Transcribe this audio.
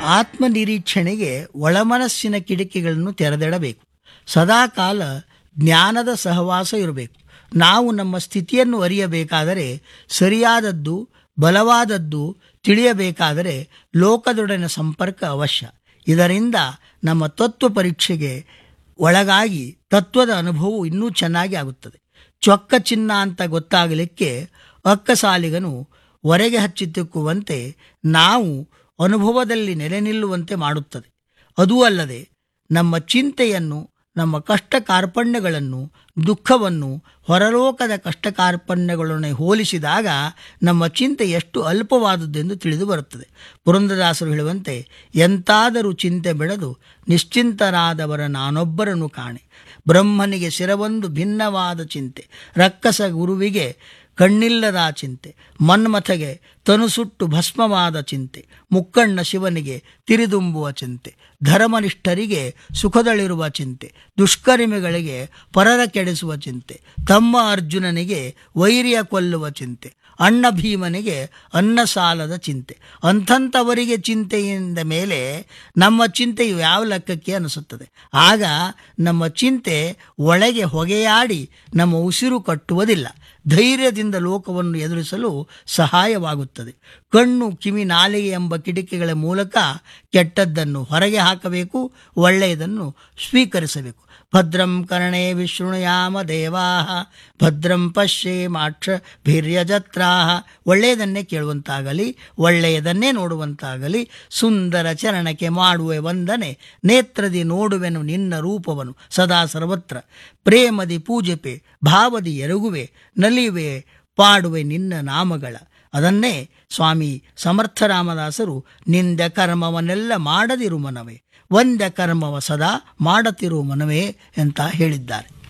ಆತ್ಮನಿರೀಕ್ಷಣೆಗೆ ಒಳಮನಸ್ಸಿನ ಕಿಟಕಿಗಳನ್ನು ತೆರೆದಿಡಬೇಕು ಸದಾಕಾಲ ಜ್ಞಾನದ ಸಹವಾಸ ಇರಬೇಕು ನಾವು ನಮ್ಮ ಸ್ಥಿತಿಯನ್ನು ಅರಿಯಬೇಕಾದರೆ ಸರಿಯಾದದ್ದು ಬಲವಾದದ್ದು ತಿಳಿಯಬೇಕಾದರೆ ಲೋಕದೊಡನೆ ಸಂಪರ್ಕ ಅವಶ್ಯ ಇದರಿಂದ ನಮ್ಮ ತತ್ವ ಪರೀಕ್ಷೆಗೆ ಒಳಗಾಗಿ ತತ್ವದ ಅನುಭವವು ಇನ್ನೂ ಚೆನ್ನಾಗಿ ಆಗುತ್ತದೆ ಚೊಕ್ಕ ಚಿನ್ನ ಅಂತ ಗೊತ್ತಾಗಲಿಕ್ಕೆ ಅಕ್ಕಸಾಲಿಗನು ಹೊರಗೆ ಹಚ್ಚಿ ತಿಕ್ಕುವಂತೆ ನಾವು ಅನುಭವದಲ್ಲಿ ನೆಲೆ ನಿಲ್ಲುವಂತೆ ಮಾಡುತ್ತದೆ ಅದೂ ಅಲ್ಲದೆ ನಮ್ಮ ಚಿಂತೆಯನ್ನು ನಮ್ಮ ಕಷ್ಟ ಕಾರ್ಪಣ್ಯಗಳನ್ನು ದುಃಖವನ್ನು ಹೊರಲೋಕದ ಕಷ್ಟ ಕಾರ್ಪಣ್ಯಗಳೊಡನೆ ಹೋಲಿಸಿದಾಗ ನಮ್ಮ ಚಿಂತೆ ಎಷ್ಟು ಅಲ್ಪವಾದುದೆಂದು ತಿಳಿದು ಬರುತ್ತದೆ ಪುರಂದದಾಸರು ಹೇಳುವಂತೆ ಎಂತಾದರೂ ಚಿಂತೆ ಬೆಳೆದು ನಿಶ್ಚಿಂತರಾದವರ ನಾನೊಬ್ಬರನ್ನು ಕಾಣೆ ಬ್ರಹ್ಮನಿಗೆ ಶಿರವೊಂದು ಭಿನ್ನವಾದ ಚಿಂತೆ ರಕ್ಕಸ ಗುರುವಿಗೆ ಕಣ್ಣಿಲ್ಲದ ಚಿಂತೆ ಮನ್ಮಥಗೆ ತನು ಸುಟ್ಟು ಭಸ್ಮವಾದ ಚಿಂತೆ ಮುಕ್ಕಣ್ಣ ಶಿವನಿಗೆ ತಿರಿದುಂಬುವ ಚಿಂತೆ ಧರ್ಮನಿಷ್ಠರಿಗೆ ಸುಖದಳಿರುವ ಚಿಂತೆ ದುಷ್ಕರ್ಮಿಗಳಿಗೆ ಪರರ ಕೆಡಿಸುವ ಚಿಂತೆ ತಮ್ಮ ಅರ್ಜುನನಿಗೆ ವೈರ್ಯ ಕೊಲ್ಲುವ ಚಿಂತೆ ಅಣ್ಣ ಭೀಮನಿಗೆ ಅನ್ನ ಸಾಲದ ಚಿಂತೆ ಅಂಥಂಥವರಿಗೆ ಚಿಂತೆಯಿಂದ ಮೇಲೆ ನಮ್ಮ ಚಿಂತೆಯು ಯಾವ ಲೆಕ್ಕಕ್ಕೆ ಅನಿಸುತ್ತದೆ ಆಗ ನಮ್ಮ ಚಿಂತೆ ಒಳಗೆ ಹೊಗೆಯಾಡಿ ನಮ್ಮ ಉಸಿರು ಕಟ್ಟುವುದಿಲ್ಲ ಧೈರ್ಯದಿಂದ ಲೋಕವನ್ನು ಎದುರಿಸಲು ಸಹಾಯವಾಗುತ್ತದೆ ಕಣ್ಣು ಕಿವಿ ನಾಲಿಗೆ ಎಂಬ ಕಿಟಕಿಗಳ ಮೂಲಕ ಕೆಟ್ಟದ್ದನ್ನು ಹೊರಗೆ ಹಾಕಬೇಕು ಒಳ್ಳೆಯದನ್ನು ಸ್ವೀಕರಿಸಬೇಕು ಭದ್ರಂ ಕರ್ಣೇ ವಿಶೃಣುಯಾಮ ದೇವಾ ಭದ್ರಂ ಪಶ್ಯೇಮಾಕ್ಷ ಭೀರ್ಯಜತ್ರಾ ಒಳ್ಳೆಯದನ್ನೇ ಕೇಳುವಂತಾಗಲಿ ಒಳ್ಳೆಯದನ್ನೇ ನೋಡುವಂತಾಗಲಿ ಸುಂದರ ಚರಣಕ್ಕೆ ಮಾಡುವೆ ವಂದನೆ ನೇತ್ರದಿ ನೋಡುವೆನು ನಿನ್ನ ರೂಪವನು ಸದಾ ಸರ್ವತ್ರ ಪ್ರೇಮದಿ ಪೂಜೆಪೆ ಭಾವದಿ ಎರಗುವೆ ನಲಿವೆ ಪಾಡುವೆ ನಿನ್ನ ನಾಮಗಳ ಅದನ್ನೇ ಸ್ವಾಮಿ ಸಮರ್ಥರಾಮದಾಸರು ನಿಂದ ಕರ್ಮವನ್ನೆಲ್ಲ ಮಾಡದಿರು ಮನವೇ ಒಂದ ಕರ್ಮವ ಸದಾ ಮಾಡತಿರು ಮನವೇ ಅಂತ ಹೇಳಿದ್ದಾರೆ